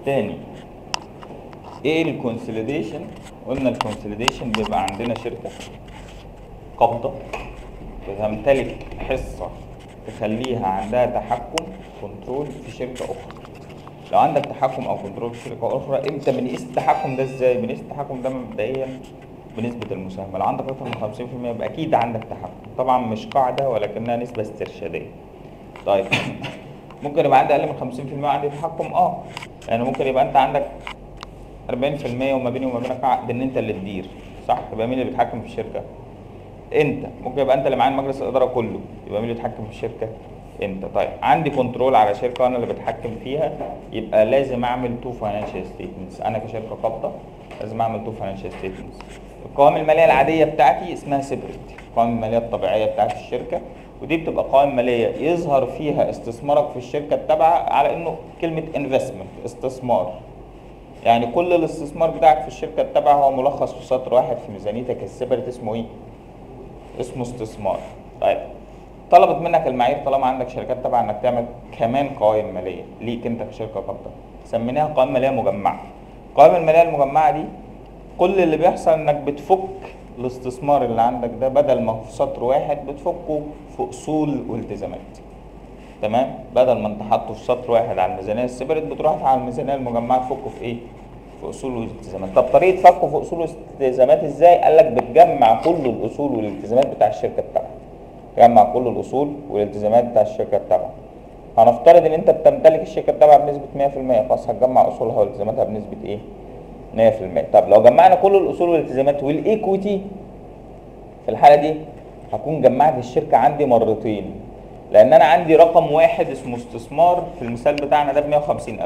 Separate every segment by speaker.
Speaker 1: تاني ايه الكونسوليديشن قلنا الكونسوليديشن بيبقى عندنا شركه قابضه بتمتلك حصه تخليها عندها تحكم كنترول في شركه اخرى لو عندك تحكم او كنترول في شركه اخرى امتى بنقيس التحكم ده ازاي بنقيس التحكم ده مبدئيا بنسبه المساهمه لو عندك اكتر من 50% يبقى اكيد عندك تحكم طبعا مش قاعده ولكنها نسبه استرشاديه طيب ممكن يبقى عندي اقل من 50% وعندي تحكم اه يعني ممكن يبقى انت عندك 40% وما بيني وما بينك عقد ان انت اللي تدير صح يبقى مين اللي بيتحكم في الشركه انت ممكن يبقى انت اللي معايا مجلس الاداره كله يبقى مين اللي بيتحكم في الشركه انت طيب عندي كنترول على شركه وانا اللي بتحكم فيها يبقى لازم اعمل تو فاينانشال ستيتمنتس انا كشركه قابضه لازم اعمل تو فاينانشال ستيتمنتس القوائم الماليه العاديه بتاعتي اسمها سيبريت القوائم الماليه الطبيعيه بتاعت الشركه ودي بتبقى قوائم ماليه يظهر فيها استثمارك في الشركه التابعه على انه كلمه انفستمنت استثمار يعني كل الاستثمار بتاعك في الشركه التابعه هو ملخص في سطر واحد في ميزانيتك السيبريت اسمه ايه؟ اسمه استثمار طيب طلبت منك المعايير طالما عندك شركات تابعه انك تعمل كمان قوائم ماليه ليك انت كشركه قابضه سميناها قوائم ماليه مجمعه القوائم الماليه المجمعه دي كل اللي بيحصل انك بتفك الاستثمار اللي عندك ده بدل ما هو في سطر واحد بتفكه في اصول والتزامات تمام بدل ما انت حاطه في سطر واحد على الميزانيه السيبريت بتروح على الميزانيه المجمعه تفكه في ايه في اصول والالتزامات طب طريقه فكه في اصول والالتزامات ازاي قال لك بتجمع كل الاصول والالتزامات بتاع الشركه بتاعتك تجمع كل الاصول والالتزامات بتاع الشركه التابعه هنفترض ان انت بتمتلك الشركه التابعه بنسبه 100% خلاص هتجمع اصولها والالتزاماتها بنسبه ايه 100% طب لو جمعنا كل الاصول والالتزامات والايكويتي في الحاله دي هكون جمعت الشركه عندي مرتين لان انا عندي رقم واحد اسمه استثمار في المثال بتاعنا ده ب 150000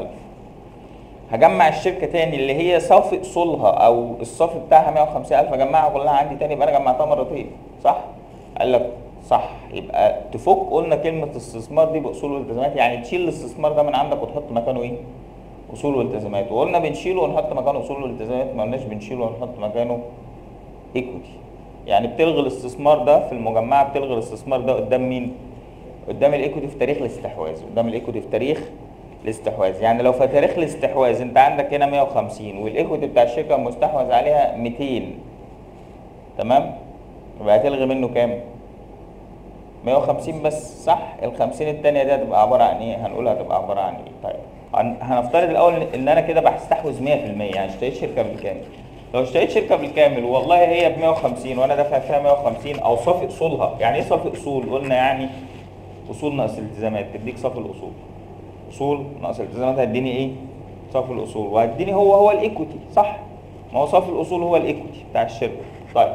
Speaker 1: هجمع الشركه تاني اللي هي صافي اصولها او الصافي بتاعها 150000 اجمعها كلها عندي تاني يبقى انا جمعتها مرتين صح قال لك صح يبقى تفك قلنا كلمه استثمار دي باصول والتزامات يعني تشيل الاستثمار ده من عندك وتحط مكانه ايه اصول والتزامات وقلنا بنشيله ونحط مكانه اصول والتزامات ما قلناش بنشيله ونحط مكانه ايكوتي يعني بتلغي الاستثمار ده في المجمعه بتلغي الاستثمار ده قدام مين قدام الايكوتي في تاريخ الاستحواذ قدام الايكوتي في تاريخ الاستحواذ يعني لو في تاريخ الاستحواذ انت عندك هنا 150 والايكوتي بتاع الشركه المستحوذ عليها 200 تمام يبقى هتلغي منه كام 150 بس صح ال 50 الثانيه دي هتبقى عباره عن ايه هنقول هتبقى عباره عن ايه طيب هن- هنفترض الاول ان انا كده بستحوذ 100% يعني اشتريت شركه بالكامل لو اشتريت شركه بالكامل والله هي ب 150 وانا دافع فيها 150 او صافي اصولها يعني ايه صافي اصول قلنا يعني اصول ناقص التزامات تديك صافي الاصول اصول ناقص التزامات هتديني ايه صافي الاصول وهتديني هو هو الايكوتي صح ما هو صافي الاصول هو الايكوتي بتاع الشركه طيب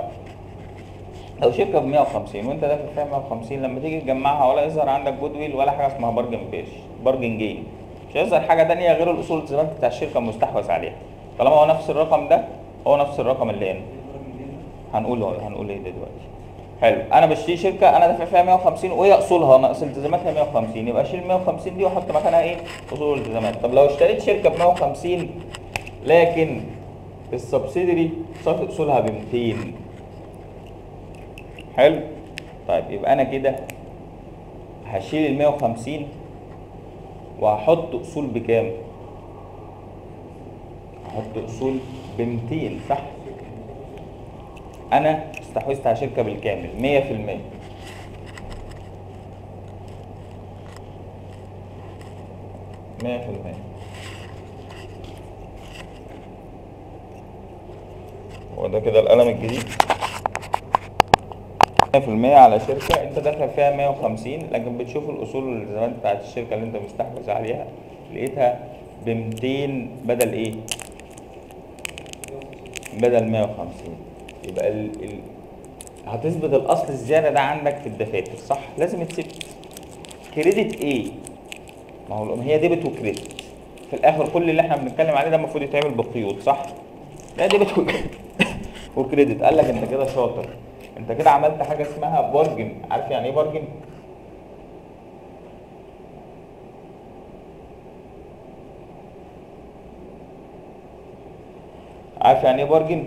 Speaker 1: لو شركه ب 150 وانت دافع فيها 150 لما تيجي تجمعها ولا يظهر عندك جود ويل ولا حاجه اسمها بارجن بيش بارجن جين مش هيظهر حاجه تانية غير الاصول والالتزامات بتاع الشركه المستحوذ عليها طالما هو نفس الرقم ده هو نفس الرقم اللي هنا هنقول هنقول ايه دلوقتي حلو انا بشتري شركه انا دافع فيها 150 وهي اصولها ناقص التزاماتها 150 يبقى اشيل 150 دي واحط مكانها ايه اصول والالتزامات طب لو اشتريت شركه ب 150 لكن السبسيدري صافي اصولها ب 200 حلو طيب يبقى انا كده هشيل ال 150 وهحط اصول بكام هحط اصول ب 200 صح انا استحوذت على شركه بالكامل 100% مية في المية هو ده كده القلم الجديد 100% على شركة انت دافع فيها 150 لكن بتشوف الاصول والالتزامات بتاعت الشركة اللي انت مستحوذ عليها لقيتها ب 200 بدل ايه؟ بدل 150 يبقى ال... ال... هتثبت الاصل الزيادة ده عندك في الدفاتر صح؟ لازم يتثبت كريدت ايه؟ ما هو هي ديبت وكريدت في الاخر كل اللي احنا بنتكلم عليه ده المفروض يتعمل بقيود صح؟ لا ديبت وك- وكريدت قال لك انت كده شاطر انت كده عملت حاجه اسمها بارجن عارف يعني ايه بارجن؟ عارف يعني ايه بارجن؟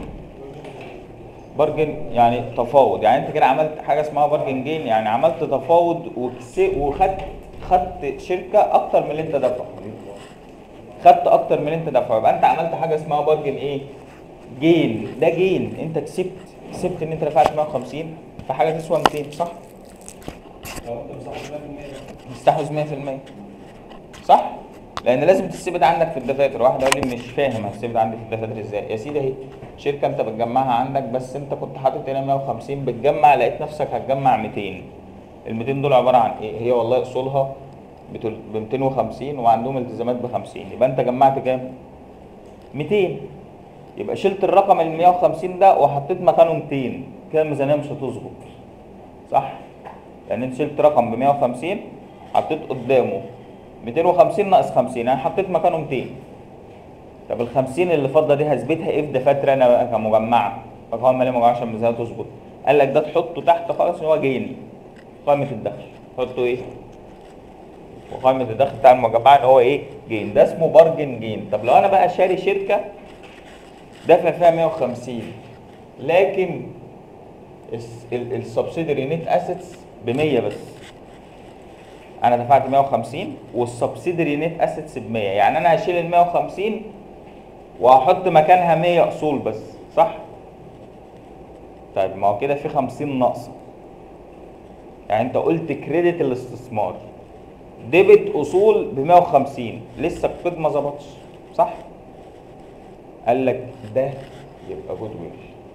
Speaker 1: بارجن يعني تفاوض يعني انت كده عملت حاجه اسمها بارجن جين يعني عملت تفاوض وكسي وخدت خدت شركه اكتر من اللي انت دافعه خدت اكتر من اللي انت دافعه يبقى انت عملت حاجه اسمها بارجن ايه جين ده جين انت كسبت كسبت ان انت دفعت 150 فحاجه تسوى 200 صح
Speaker 2: لو انت مستحوذ 100%
Speaker 1: مستحوذ 100% صح لان لازم تستبعد عندك في الدفاتر واحد يقول لي مش فاهم هستبعد عندي في الدفاتر ازاي يا سيدي اهي شركه انت بتجمعها عندك بس انت كنت حاطط هنا 150 بتجمع لقيت نفسك هتجمع 200 ال 200 دول عباره عن ايه هي والله اصولها ب 250 وعندهم التزامات ب 50 يبقى انت جمعت كام 200 يبقى شلت الرقم ال 150 ده وحطيت مكانه 200 كده الميزانيه مش هتظبط صح لان انت شلت رقم ب 150 حطيت قدامه 250 ناقص 50 انا حطيت مكانه 200 طب ال 50 اللي فاضله دي هثبتها ايه في دفاتر انا بقى كمجمعه فقام مالي مجمعه عشان الميزانيه تظبط قال لك ده تحطه تحت خالص ان هو جيني قائمه الدخل تحطه ايه وقائمه الدخل بتاع المجمعه ان هو ايه جين ده اسمه بارجن جين طب لو انا بقى شاري شركه دافع فيها 150 لكن السبسيدري نت اسيتس ب 100 بس انا دفعت 150 والسبسيدري نت اسيتس ب 100 يعني انا هشيل ال 150 وهحط مكانها 100 اصول بس صح طيب ما هو كده في 50 ناقصه يعني انت قلت كريدت الاستثمار ديبت اصول ب 150 لسه القيد ما ظبطش صح قال لك ده يبقى جود ويل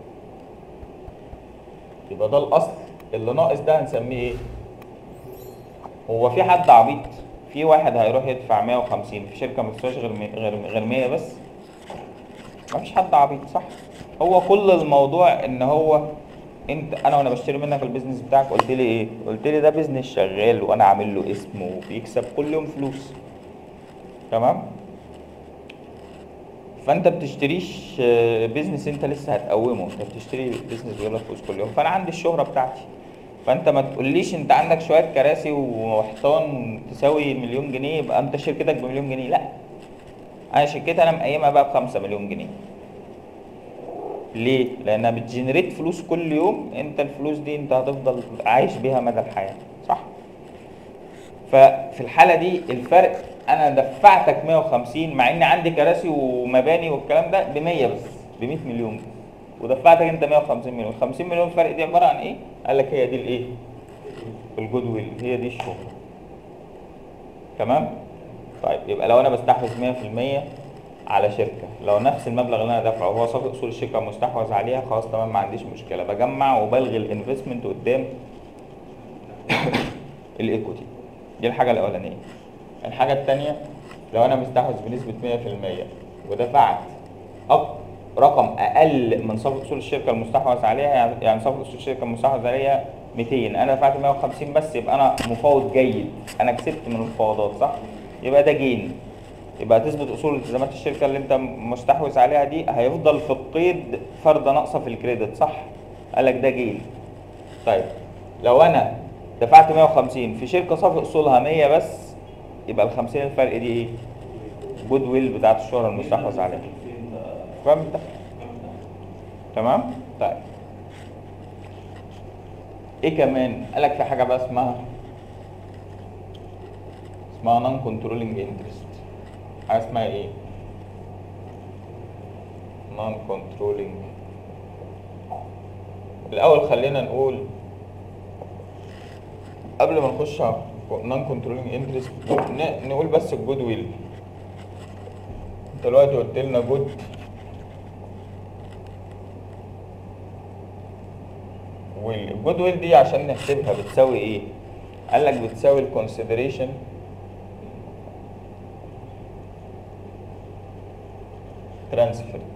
Speaker 1: يبقى ده الاصل اللي ناقص ده هنسميه ايه هو في حد عبيط في واحد هيروح يدفع 150 في شركه ما تسواش غير مي- غير غير 100 بس مفيش حد عبيط صح هو كل الموضوع ان هو انت انا وانا بشتري منك البيزنس بتاعك قلت لي ايه قلت لي ده بيزنس شغال وانا عامل له اسم وبيكسب كل يوم فلوس تمام فانت بتشتريش آه، بيزنس انت لسه هتقومه انت بتشتري بيزنس بيجيب لك فلوس كل يوم فانا عندي الشهره بتاعتي فانت ما تقوليش انت عندك شويه كراسي وحيطان تساوي مليون جنيه يبقى انت شركتك بمليون جنيه لا انا شركتي انا مقيمها بقى بخمسة مليون جنيه ليه؟ لانها بتجنريت فلوس كل يوم انت الفلوس دي انت هتفضل عايش بيها مدى الحياه صح؟ ففي الحاله دي الفرق انا دفعتك 150 مع ان عندي كراسي ومباني والكلام ده ب 100 بس ب 100 مليون ودفعتك انت 150 مليون 50 مليون فرق دي عباره عن ايه؟ قال لك هي دي الايه؟ الجود ويل هي دي الشهره تمام؟ طيب يبقى لو انا بستحوذ 100% على شركه لو نفس المبلغ اللي انا دافعه هو صافي اصول الشركه مستحوذ عليها خلاص تمام ما عنديش مشكله بجمع وبلغي الانفستمنت قدام الايكوتي دي الحاجه الاولانيه الحاجه الثانيه لو انا مستحوذ بنسبه 100% ودفعت أق... رقم اقل من صافي اصول الشركه المستحوذ عليها يعني- يعني صافي اصول الشركه المستحوذ عليها 200 انا دفعت 150 بس يبقى انا مفاوض جيد انا كسبت من المفاوضات صح يبقى ده جين يبقى تثبت اصول التزامات الشركه اللي انت مستحوذ عليها دي هيفضل في القيد فرده ناقصه في الكريدت صح قال لك ده جين طيب لو انا دفعت 150 في شركه صافي اصولها 100 بس يبقى ال 50 الفرق دي ايه جود ويل بتاعت الشهره المستحوذ عليها فهمت تمام طيب ايه كمان قال لك في حاجه بقى اسمها اسمها نون كنترولينج انترست حاجه اسمها ايه نون كنترولينج الاول خلينا نقول قبل ما نخش على نون كنترولينج انترست نقول بس الجود ويل انت دلوقتي قلت لنا جود ويل الجود ويل دي عشان نحسبها بتساوي ايه قال لك بتساوي الكونسيدريشن ترانسفيرد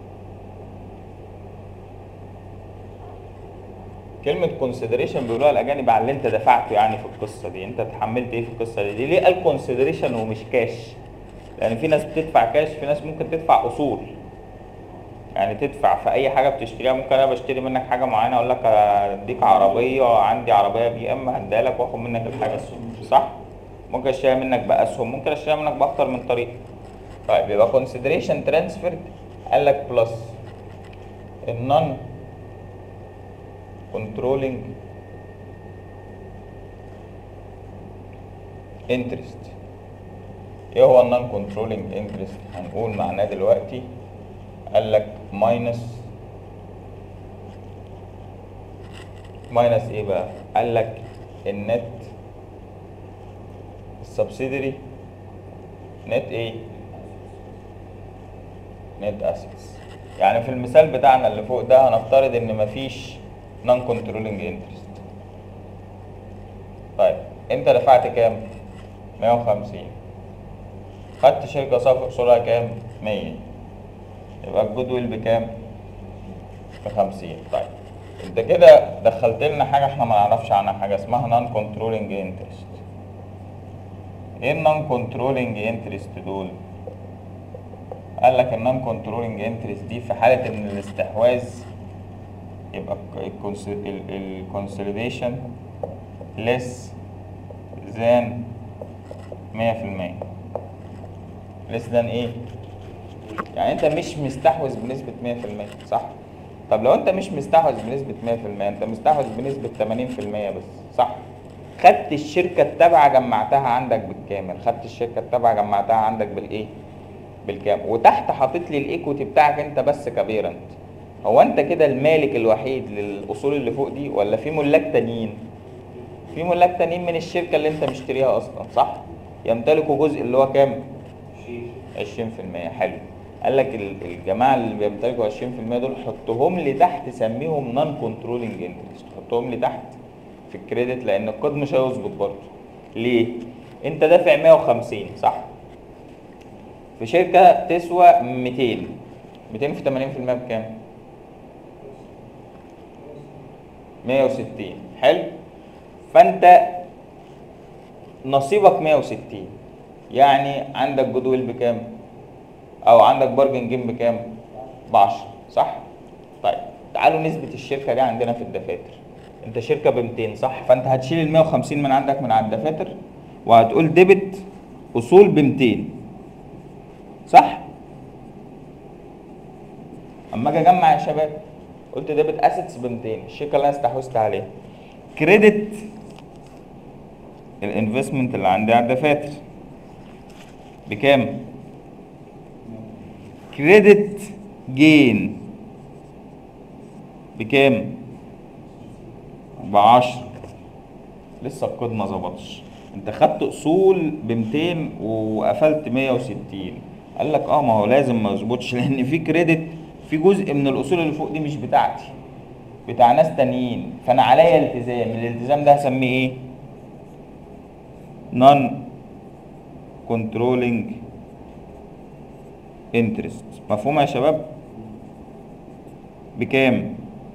Speaker 1: كلمة كونسيدريشن بيقولوها الأجانب على اللي أنت دفعته يعني في القصة دي، أنت اتحملت إيه في القصة دي؟ ليه قال كونسيدريشن ومش كاش؟ لأن في ناس بتدفع كاش، في ناس ممكن تدفع أصول. يعني تدفع في أي حاجة بتشتريها، ممكن أنا بشتري منك حاجة معينة أقول لك أديك عربية، عندي عربية بي إم هديها لك وآخد منك الحاجة، صح؟ ممكن أشتريها منك بأسهم، ممكن أشتريها منك بأكتر من طريقة. طيب يبقى كونسيدريشن ترانسفيرد قال لك بلس النون controlling interest ايه هو النون كنترولينج انترست هنقول معناه دلوقتي قال لك ماينس ماينس ايه بقى قال لك النت السبسيدري نت ايه نت اسيتس يعني في المثال بتاعنا اللي فوق ده هنفترض ان مفيش نون كنترولينج انترست طيب انت دفعت كام 150 خدت شركة صافي اصولها كام 100 يبقى الجود ويل بكام ب 50 طيب انت كده دخلت لنا حاجة احنا ما نعرفش عنها حاجة اسمها نون كنترولينج انترست ايه النون كنترولينج انترست دول قال لك النون كنترولينج انترست دي في حالة ان الاستحواذ يبقى الكونسوليديشن less than 100% less than ايه يعني انت مش مستحوذ بنسبة 100% صح طب لو انت مش مستحوذ بنسبة 100% انت مستحوذ بنسبة 80% بس صح خدت الشركة التابعة جمعتها عندك بالكامل خدت الشركة التابعة جمعتها عندك بالايه بالكامل وتحت حاطط لي الايكوتي بتاعك انت بس كبيرنت هو انت كده المالك الوحيد للاصول اللي فوق دي ولا في ملاك تانيين في ملاك تانيين من الشركة اللي انت مشتريها اصلا صح يمتلكوا جزء اللي هو كام 20% حلو قال لك ال- الجماعه اللي بيمتلكوا 20% دول حطهم لي تحت سميهم نون كنترولينج انترست حطهم لي تحت في الكريدت لان الكود مش هيظبط برضه ليه انت دافع 150 صح في شركه تسوى 200 200 في 80% بكام 160 حلو فانت نصيبك 160 يعني عندك جدول بكام او عندك بارجن جيم بكام ب 10 صح طيب تعالوا نثبت الشركه دي عندنا في الدفاتر انت شركه ب 200 صح فانت هتشيل ال 150 من عندك من على الدفاتر وهتقول ديبت اصول ب 200 صح اما اجي اجمع يا شباب قلت ديبت اسيتس ب 200 الشركه اللي انا استحوذت عليها كريدت الانفستمنت اللي عندي على الدفاتر بكام كريدت جين بكام بعشرة لسه الكود ما ظبطش انت خدت اصول ب 200 وقفلت 160 قال لك اه ما هو لازم ما يظبطش لان في كريدت في جزء من الاصول اللي فوق دي مش بتاعتي بتاع ناس تانيين فانا عليا التزام الالتزام ده هسميه ايه نون كنترولينج انترست مفهوم يا شباب بكام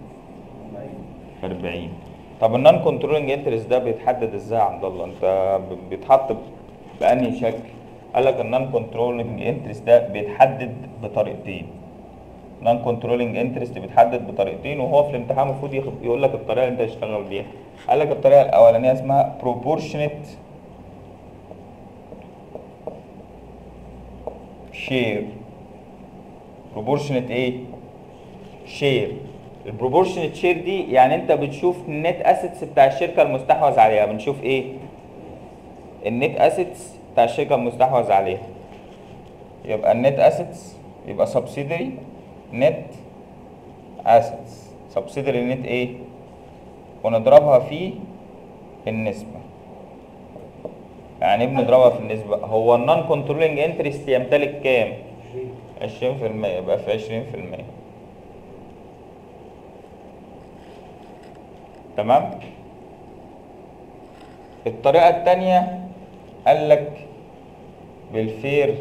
Speaker 1: 40 طب النون كنترولينج انترست ده بيتحدد ازاي يا عبد الله انت ب- بيتحط ب- بانهي شكل قال لك النون كنترولينج انترست ده بيتحدد بطريقتين نون كنترولينج انترست بيتحدد بطريقتين وهو في الامتحان المفروض ياخد- يقول لك الطريقه اللي انت تشتغل بيها قال لك الطريقه الاولانيه اسمها proportionate شير proportionate ايه شير البروبورشنت شير دي يعني انت بتشوف النت اسيتس بتاع الشركه المستحوذ عليها بنشوف ايه النت اسيتس بتاع الشركه المستحوذ عليها يبقى النت اسيتس يبقى سبسيدري نت اسيتس سبسيدري نت ايه ونضربها في النسبه يعني ايه بنضربها في النسبه هو النون كنترولينج انترست يمتلك كام 20% يبقى في 20% تمام الطريقة التانية قال لك بالفير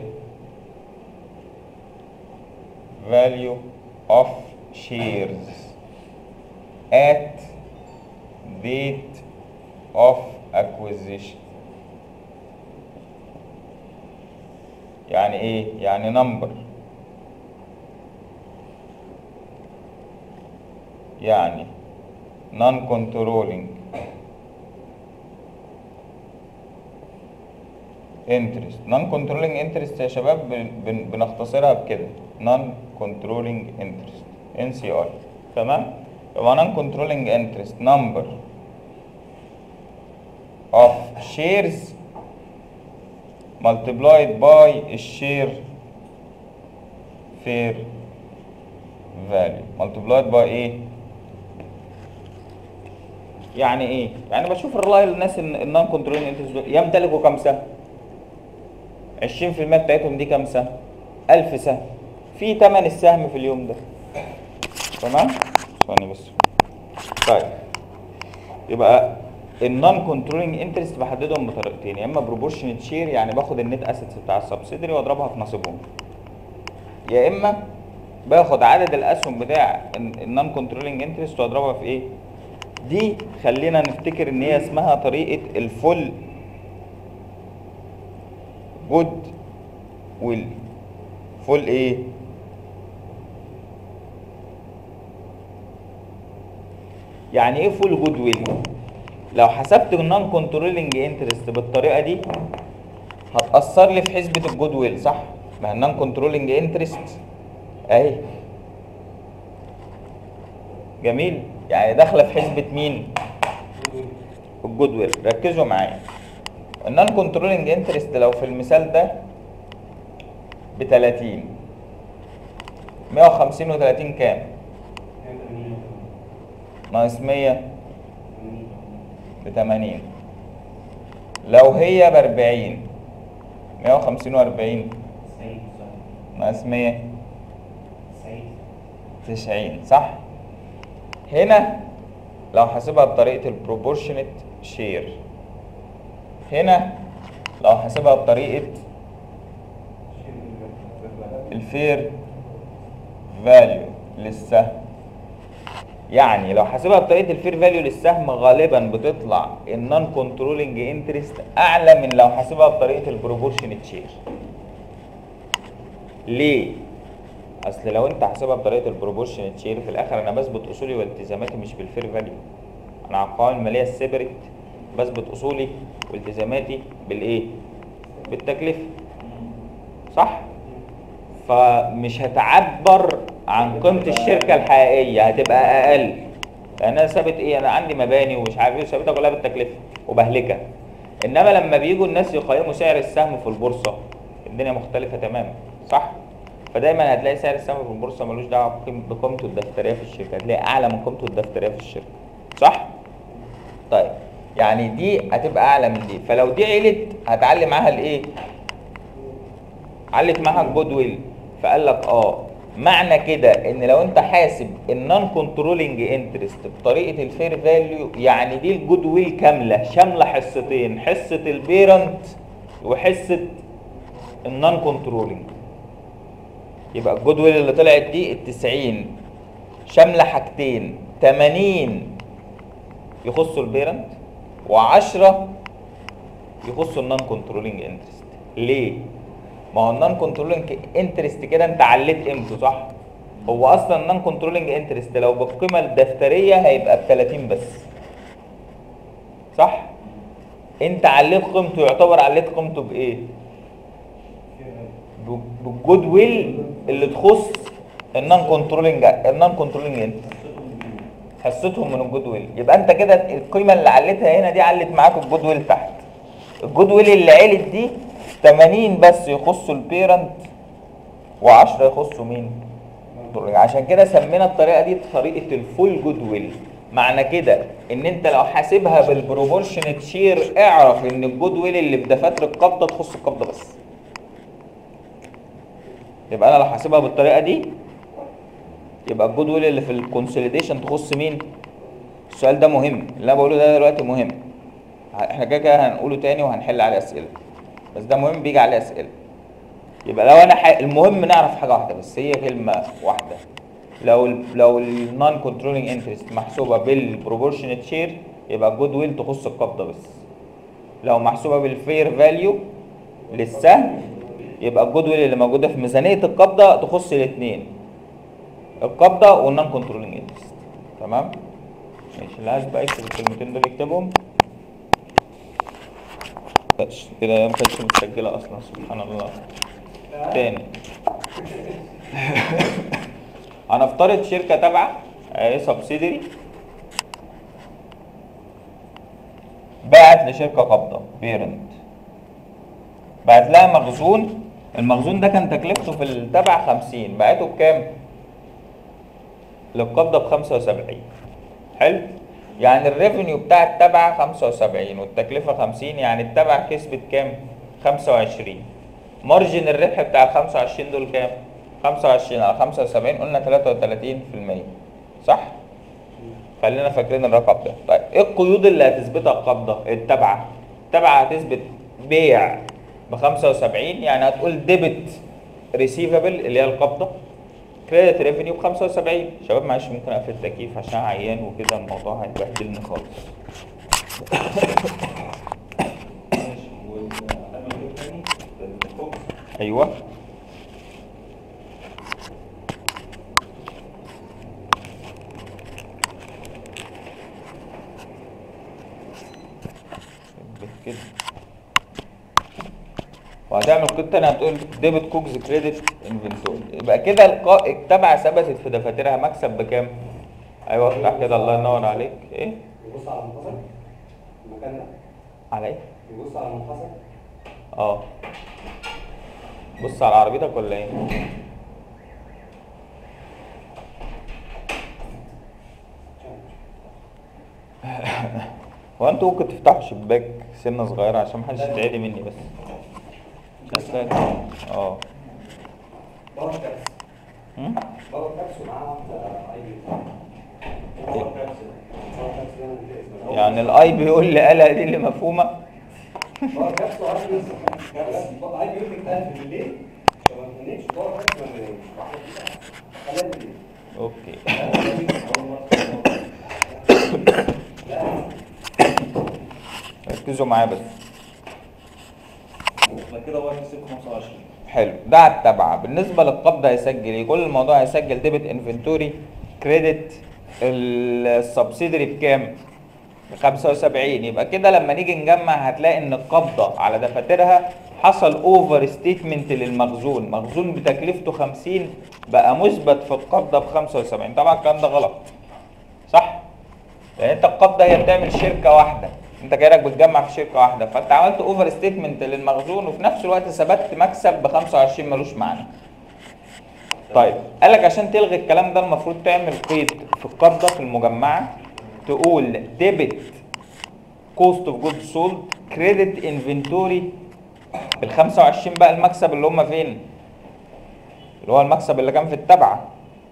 Speaker 1: value of shares at date of acquisition يعني ايه يعني نمبر يعني non controlling interest non controlling interest يا شباب بن- بن- بنختصرها بكده non controlling interest NCI تمام يبقى non controlling interest number of shares multiplied by الشير fair value multiplied by ايه يعني ايه يعني بشوف الراي الناس النون كنترولينج انترست يمتلكوا كام سهم 20% بتاعتهم دي كام سهم 1000 سهم في تمن السهم في اليوم ده تمام ثواني بس طيب يبقى النون كنترولينج انترست بحددهم بطريقتين يا اما بروبورشنت شير يعني باخد النت اسيتس بتاع السبسيدري واضربها في نصيبهم يا اما باخد عدد الاسهم بتاع النون كنترولينج انترست واضربها في ايه دي خلينا نفتكر ان هي اسمها طريقه الفول جود ويل فول ايه يعني ايه فول جود ويل لو حسبت النون كنترولينج انترست بالطريقه دي هتاثر لي في حسبه الجود ويل صح ما النون كنترولينج انترست اهي جميل يعني داخله في حسبه مين الجود ويل ركزوا معايا النون كنترولينج انترست لو في المثال ده ب 30 150 و30 كام ناقص 100 ب 80 لو هي ب 40 150 و40 ناقص 100 90 صح هنا لو حاسبها بطريقه البروبورشنت شير هنا لو حاسبها بطريقه الفير فاليو للسهم يعني لو حاسبها بطريقه الفير فاليو للسهم غالبا بتطلع النون كنترولنج انترست اعلى من لو حاسبها بطريقه البروبورشنت شير ليه اصل لو انت حاسبها بطريقه البروبورشنت شير في الاخر انا بثبت اصولي والتزاماتي مش بالفير فاليو انا على القوائم الماليه السيبريت بثبت اصولي والتزاماتي بالايه بالتكلفه صح فمش هتعبر عن قيمه الشركه الحقيقيه هتبقى اقل لان انا ثابت ايه انا عندي مباني ومش عارف ايه ثابتها كلها بالتكلفه وبهلكها انما لما بيجوا الناس يقيموا سعر السهم في البورصه الدنيا مختلفه تماما صح فدايما هتلاقي سعر السهم في البورصه ملوش دعوه بقيم- بقيمته الدفتريه في الشركه هتلاقي اعلى من قيمته الدفتريه في الشركه صح طيب يعني دي هتبقى اعلى من دي فلو دي علت هتعلي معاها الايه علت معاها الجود ويل فقال لك اه معنى كده ان لو انت حاسب النون كنترولنج انترست بطريقه الفير فاليو يعني دي الجود ويل كامله شامله حصتين حصه البيرنت وحصه النون كنترولنج يبقى الجود ويل اللي طلعت دي ال 90 شامله حاجتين 80 يخصوا البيرنت و10 يخصوا النون كنترولنج انترست ليه ما هو النون كنترولنج انترست كده انت عليت قيمته صح هو اصلا النون كنترولنج انترست لو بالقيمه الدفتريه هيبقى ب 30 بس صح انت عليت قيمته يعتبر عليت قيمته بايه ب- بالجود ويل اللي تخص النون كنترولنج النون كنترولنج انترست حصتهم من الجود ويل يبقى انت كده القيمه اللي عليتها هنا دي علت معاك الجود ويل تحت الجود ويل اللي علت دي 80 بس يخصوا البيرنت و10 يخصوا مين عشان كده سمينا الطريقه دي طريقه الفول جود ويل معنى كده ان انت لو حاسبها بالبروبورشنت شير اعرف ان الجود ويل اللي بدفاتر القبضه تخص القبضه بس يبقى انا لو حاسبها بالطريقه دي يبقى الجود ويل اللي في الكونسوليديشن تخص مين السؤال ده مهم اللي انا بقوله ده دلوقتي مهم احنا كده كده هنقوله تاني وهنحل عليه اسئله بس ده مهم بيجي عليه اسئله يبقى لو انا ح... المهم نعرف حاجه واحده بس هي كلمه واحده لو ال لو النون كنترولينج انترست محسوبه بالبروبورشنت شير يبقى الجود ويل تخص القبضه بس لو محسوبه بالفير فاليو للسهم يبقى الجود ويل اللي موجوده في ميزانيه القبضه تخص الاثنين القبضه والنون كنترولينج انترست تمام ماشي اللي عايز بقى يكتب الكلمتين دول يكتبهم كانتش كده ما كانتش متسجله اصلا سبحان الله تاني هنفترض شركه تابعه اهي سبسيدري باعت لشركه قابضه بيرنت بعت لها مخزون المخزون ده كان تكلفته في التبع 50 بعته بكام؟ للقبضه ب 75 حلو؟ يعني الريفينيو بتاع التبع 75 والتكلفه 50 يعني التبع كسبت كام؟ 25 مارجن الربح بتاع ال 25 دول كام؟ 25 على 75 قلنا 33% صح؟ خلينا فاكرين الرقم ده طيب ايه القيود اللي هتثبتها القبضه التبعه التبعه هتثبت بيع ب 75 يعني هتقول ديبت ريسيفبل اللي هي القبضه كريدت ريفينيو ب 75 شباب معلش ممكن اقفل التكييف عشان عيان وكده الموضوع هيبهدلني خالص
Speaker 2: ماشي والعلامة الثاني الفوق
Speaker 1: ايوه كده وهتعمل قيد تاني هتقول ديبت كوكس كريدت انفنتوري يبقى كده القا- التبع ثبتت في دفاترها مكسب بكام؟ ايوه افتح كده الله ينور عليك ايه؟
Speaker 3: يبص على المنتصف المكان ده
Speaker 1: على ايه؟
Speaker 3: يبص على المنتصف
Speaker 1: اه بص على عربيتك ولا ايه؟ هو انتوا ممكن تفتحوا شباك سنه صغيره عشان محدش يتعدي مني بس بس اه
Speaker 3: بره كابس
Speaker 1: هم؟
Speaker 3: بره كابس ومعاه واحده اي بي بره كابس بره كابس ده أنا نسيت اسمه.
Speaker 1: يعني الاي بيقول لي قالها دي اللي مفهومه
Speaker 3: بره كابس واي بي كابس اي بي يقول لك تلف بالليل فما تنامش بره كابس ما تنامش خليها بالليل
Speaker 1: اوكي ركزوا معايا بس
Speaker 2: بعد كده واحد يسيب 25
Speaker 1: حلو ده على التبعه بالنسبه للقبض هيسجل ايه كل الموضوع هيسجل ديبت انفنتوري كريدت السبسيدري بكام ب 75 يبقى كده لما نيجي نجمع هتلاقي ان القبضه على دفاترها حصل اوفر ستيتمنت للمخزون مخزون بتكلفته 50 بقى مثبت في القبضه ب 75 طبعا الكلام ده غلط صح لان انت القبضه هي بتعمل شركه واحده انت كانك بتجمع في شركه واحده فانت عملت اوفر ستيتمنت للمخزون وفي نفس الوقت ثبت مكسب ب 25 ملوش معنى طيب قال لك عشان تلغي الكلام ده المفروض تعمل قيد في القبضه في المجمعه تقول ديبت كوست اوف جود سولد كريدت انفنتوري ال 25 بقى المكسب اللي هم فين؟ اللي هو المكسب اللي كان في التبعه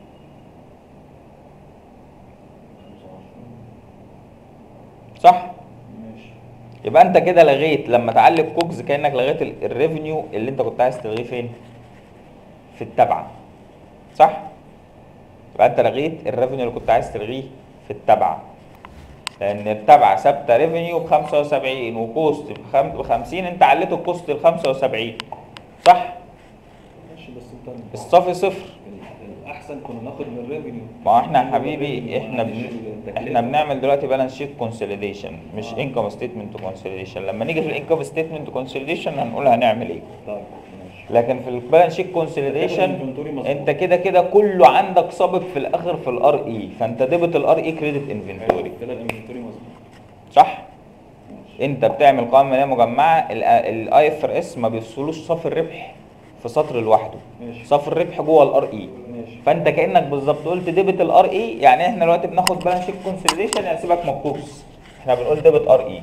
Speaker 1: صح؟
Speaker 2: ماشي
Speaker 1: يبقى انت كده لغيت لما تعلق كوكس كانك لغيت ال- الريفينيو اللي انت كنت عايز تلغيه فين؟ في التبعه صح؟ يبقى انت لغيت الريفينيو اللي كنت عايز تلغيه في التبعه لان التبعه ثابته ريفينيو ب 75 وكوست ب 50 انت عليته الكوست ل 75 صح؟
Speaker 2: ماشي بس انت
Speaker 1: الصافي صفر
Speaker 2: ال- الاحسن كنا ناخد من الريفينيو
Speaker 1: ما هو احنا يا حبيبي احنا بن... احنا بنعمل دلوقتي بالانس شيت كونسوليديشن مش انكم ستيتمنت كونسوليديشن لما نيجي في الانكم ستيتمنت كونسوليديشن هنقول هنعمل ايه
Speaker 2: طيب ماشي
Speaker 1: لكن في البالانس شيت كونسوليديشن
Speaker 2: الانفنتوري مظبوط.
Speaker 1: انت كده كده كله عندك سابق في الاخر في الار اي فانت ديبت الار اي كريدت انفنتوري
Speaker 2: كده الانفنتوري مظبوط
Speaker 1: صح
Speaker 2: ماشي
Speaker 1: انت بتعمل قائمه ماليه مجمعه الاي اف ار اس ما بيفصلوش صافي الربح في سطر لوحده
Speaker 2: ماشي.
Speaker 1: صافي الربح جوه الار اي
Speaker 2: ماشي
Speaker 1: فانت كانك بالظبط قلت ديبت الار اي يعني احنا دلوقتي بناخد بالانس شيت كونسوليديشن يعني سيبك من الكورس احنا بنقول ديبت ار اي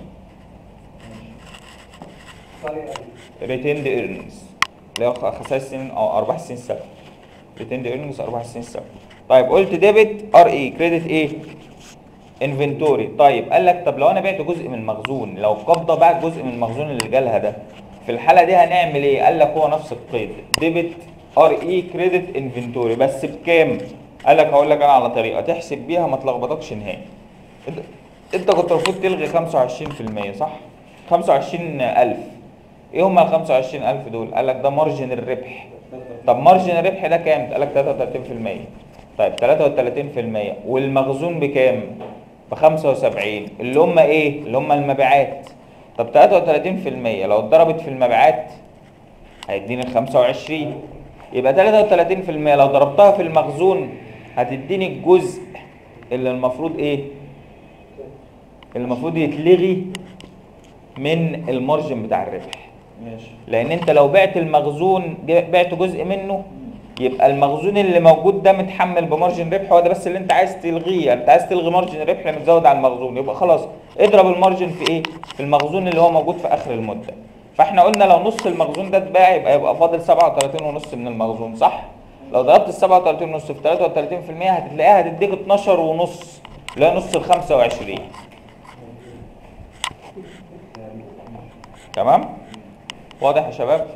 Speaker 3: صالح
Speaker 1: ريتيند ايرنينجز اللي هو خسائر السنين او ارباح السنين السابقه ريتيند ايرنينجز ارباح السنين السابقه طيب قلت ديبت ار اي كريدت ايه انفنتوري طيب قال لك طب لو انا بعت جزء من المخزون لو القبضه باعت جزء من المخزون اللي جالها ده في الحاله دي هنعمل ايه قال لك هو نفس القيد ديبت ار اي كريدت انفنتوري بس بكام قال لك هقول لك انا على طريقه تحسب بيها ما تلخبطكش نهائي انت انت كنت المفروض تلغي 25% صح 25000 ايه هم ال 25000 دول قال لك ده مارجن الربح طب مارجن الربح ده كام قال لك 33% طيب 33% والمخزون بكام ب 75 اللي هم ايه اللي هم المبيعات طب 33% لو اتضربت في المبيعات هيديني ال 25 يبقى 33% لو ضربتها في المخزون هتديني الجزء اللي المفروض ايه اللي المفروض يتلغي من المارجن بتاع الربح
Speaker 2: ماشي
Speaker 1: لان انت لو بعت المخزون ج- بعت جزء منه يبقى المخزون اللي موجود ده متحمل بمارجن ربح هو ده بس اللي انت عايز تلغيه انت عايز تلغي مارجن الربح اللي متزود على المخزون يبقى خلاص اضرب المارجن في ايه في المخزون اللي هو موجود في اخر المده فاحنا قلنا لو نص المخزون ده اتباع يبقى يبقى فاضل 37 ونص من المخزون صح لو ضربت ال 37 ونص في 33% هتلاقيها هتديك 12 ونص اللي هي نص ال 25 تمام واضح يا شباب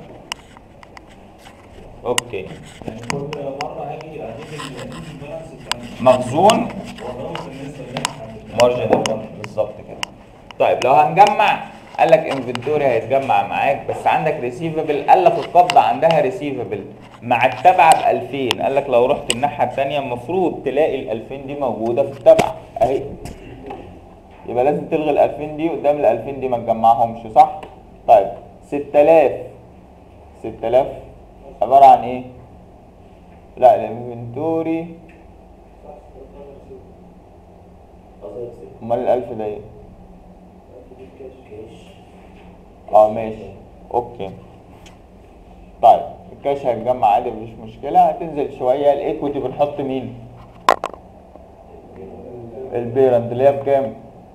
Speaker 1: اوكي
Speaker 2: يعني كل مره هاجي اجيب البالانس بتاع
Speaker 1: مخزون
Speaker 2: واضربه بالنسبه اللي احنا عندنا.
Speaker 1: مارجن الربح بالظبط كده طيب لو هنجمع قال لك انفنتوري هيتجمع معاك بس عندك ريسيفبل قال لك القبضه عندها ريسيفبل مع التبعه ب 2000 قال لك لو رحت الناحيه الثانيه المفروض تلاقي ال 2000 دي موجوده في التبعه اهي يبقى لازم تلغي ال 2000 دي قدام ال 2000 دي ما تجمعهمش صح طيب 6000 6000 عباره عن ايه لا الانفنتوري امال ال 1000 ده ايه اه ماشي اوكي طيب الكاش هيتجمع عادي مفيش مشكله هتنزل شويه الايكويتي بنحط مين البيرنت اللي هي بكام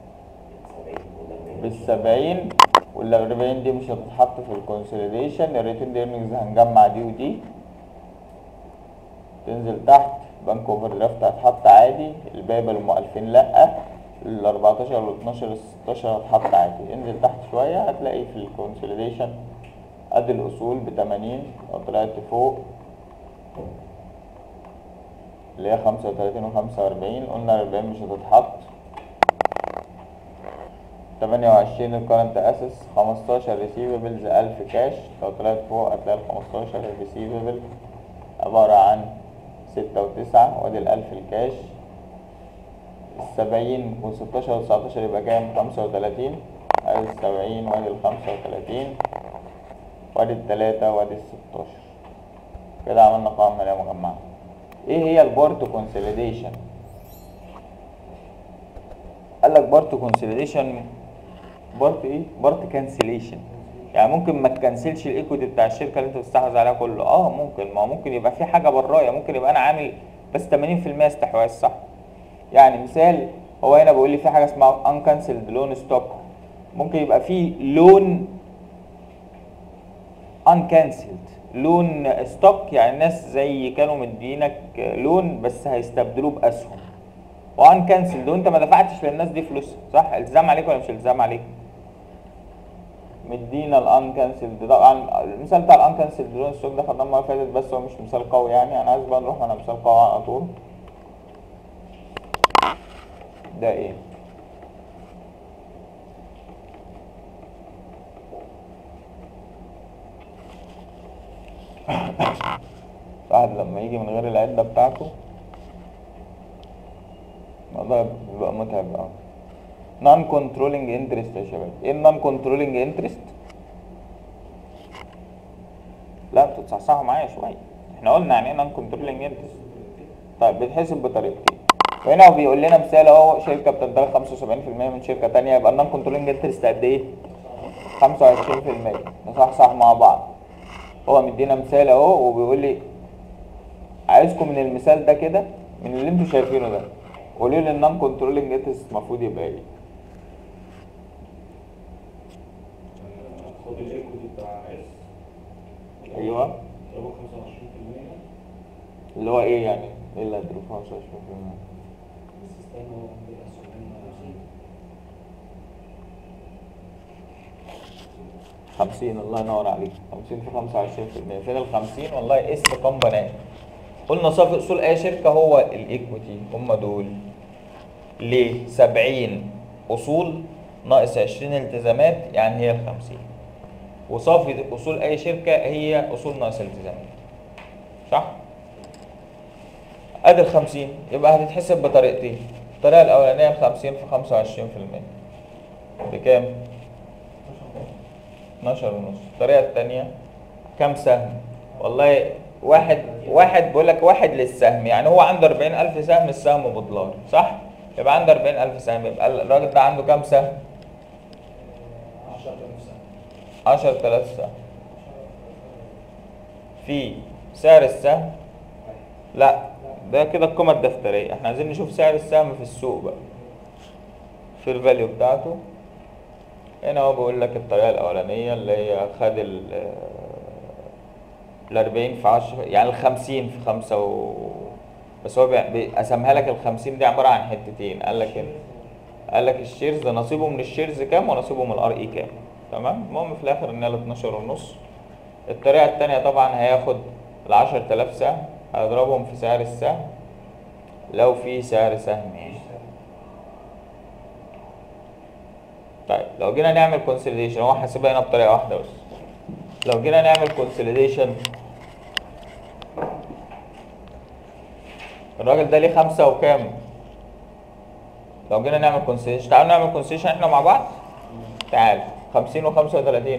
Speaker 1: بالسبعين والأربعين دي مش هتتحط في الكونسوليديشن الريتين ايرنينجز هنجمع دي ودي تنزل تحت بنك اوفر درافت هتحط عادي الباقي بالمؤلفين لا ال 14 وال 12 ال 16 هتحط عادي انزل تحت شويه هتلاقي في الكونسوليديشن ادي الاصول ب 80 لو طلعت فوق اللي هي 35 و 45 قلنا 40 مش هتتحط 28 الكرنت اسس 15 ريسيفبلز 1000 كاش لو طلعت فوق هتلاقي ال 15 ريسيفبل عبارة عن 6 و9 وادي ال 1000 الكاش السبعين وستاشر وتسعتاشر يبقى كام؟ خمسة وتلاتين ادي السبعين وادي الخمسة وتلاتين وادي التلاتة وادي الستاشر كده عملنا قائمة مالية مجمعة ايه هي البورت كونسوليديشن؟ قال لك بارت كونسوليديشن بارت ايه؟ بارت كانسليشن يعني ممكن ما تكنسلش الايكويتي بتاع الشركه اللي انت بتستحوذ عليها كله اه ممكن ما هو ممكن يبقى في حاجه برايا ممكن يبقى انا عامل بس 80% استحواذ صح يعني مثال هو هنا بيقول لي في حاجه اسمها ان كانسلد لون ستوك ممكن يبقى في لون ان كانسلد لون ستوك يعني الناس زي كانوا مدينك لون بس هيستبدلوه باسهم وان كانسلد وانت ما دفعتش للناس دي فلوس صح الزام عليك ولا مش الزام عليك مدينا الان كانسلد طبعا المثال بتاع الان كانسلد لون ستوك ده خدناه المره اللي فاتت بس هو مش مثال قوي يعني انا عايز بقى نروح على مثال قوي على طول ده ايه واحد لما يجي من غير العدة بتاعته الموضوع بيبقى متعب اوي نون كنترولينج انترست يا شباب ايه النون كنترولينج انترست لا بتتصحصحوا معايا شويه احنا قلنا يعني ايه نون كنترولينج انترست طيب بتحسب بطريقتين وهنا هو بيقول لنا مثال اهو شركه بتمتلك 75% من شركه تانية يبقى النون كنترولينج انترست قد ايه 25% نصحصح مع بعض هو مدينا مثال اهو وبيقول لي عايزكم من المثال ده كده من اللي انتوا شايفينه ده قولوا لي النون كنترولينج انترست المفروض يبقى ايه
Speaker 2: خد الايكويتي بتاع اس
Speaker 1: ايوه
Speaker 2: اضربه 25%
Speaker 1: اللي هو ايه يعني ايه اللي هتضرب 25%
Speaker 2: السيستم هو بالاسهم
Speaker 1: 50 الله ينور عليك 50 في 25% فين ال 50 والله اس كومبوننت قلنا صافي اصول اي شركه هو الايكويتي هم دول ليه 70 اصول ناقص 20 التزامات يعني هي ال 50 وصافي اصول اي شركه هي اصول ناقص التزامات صح ادي ال 50 يبقى هتتحسب بطريقتين الطريقه الاولانيه ب 50 في 25% بكام 12 ونص الطريقة التانية كام سهم؟ والله واحد واحد بيقول لك واحد للسهم يعني هو عنده 40000 سهم السهم بدولار صح؟ يبقى عنده 40000 سهم يبقى الراجل ده عنده كام سهم؟
Speaker 2: 10000 سنه
Speaker 1: 10000 سهم في سعر السهم لا ده كده القيمة الدفترية احنا عايزين نشوف سعر السهم في السوق بقى في الفاليو بتاعته هنا هو بيقول لك الطريقة الأولانية اللي هي خد ال ال 40 في 10 يعني ال 50 في 5 و بس هو بي- بيقسمها لك ال 50 دي عبارة عن حتتين قال لك هنا قال لك الشيرز ده نصيبه من الشيرز كام ونصيبه من الار اي كام تمام المهم في الاخر ان هي 12 ونص الطريقة التانية طبعا هياخد ال 10000 سهم هيضربهم في سعر السهم لو في سعر سهم يعني طيب لو جينا نعمل كونسوليديشن هو حاسبها هنا بطريقة واحدة بس لو جينا نعمل كونسوليديشن الراجل ده ليه خمسة وكام؟ لو جينا نعمل كونسوليديشن تعالوا نعمل كونسوليديشن احنا مع بعض تعال 50 و 35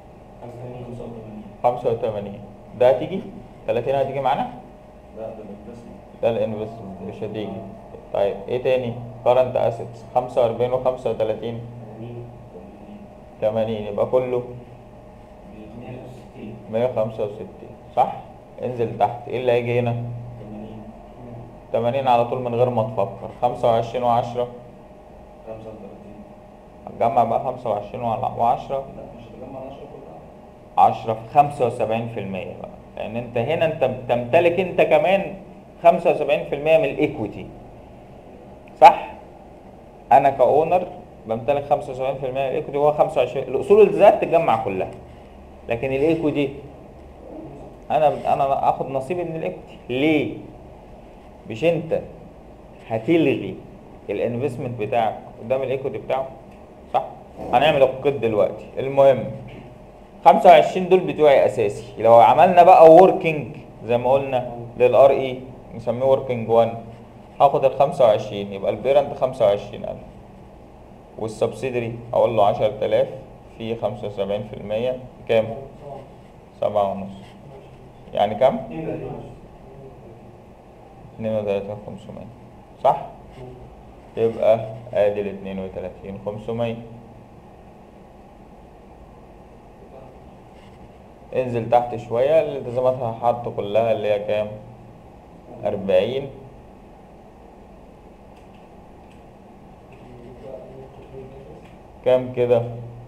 Speaker 1: 85 ده هتيجي 30 هتيجي معانا
Speaker 2: لا ده الانفستمنت
Speaker 1: ده الانفستمنت مش هتيجي طيب ايه تاني كارنت اسيتس 45 و 35 80 يبقى كله 165 صح انزل تحت ايه اللي هيجي هنا 80 على طول من غير ما تفكر 25 و10
Speaker 2: 35
Speaker 1: هتجمع بقى 25 و10
Speaker 2: لا مش هتجمع 10 كلها
Speaker 1: 10 في 75% بقى لان انت هنا انت بتمتلك انت كمان 75% من الايكويتي صح انا كاونر بمتلك 75% من الايكويتي وهو 25 الاصول الذات تتجمع كلها لكن الايكويتي انا انا اخد نصيبي من الايكويتي ليه مش انت هتلغي الانفستمنت بتاعك قدام الايكويتي بتاعه صح هنعمل القيد دلوقتي المهم 25 دول بتوعي اساسي لو عملنا بقى وركينج زي ما قلنا للار اي نسميه وركينج 1 هاخد ال 25 يبقى البيرنت 25000 والسبسيدري اقول له 10000 في 75% كام؟ سبعة ونص يعني كام؟ 32500 صح؟ يبقى ادي ال 32500 انزل تحت شوية الالتزامات هحط كلها اللي هي كام؟ أربعين كام كده؟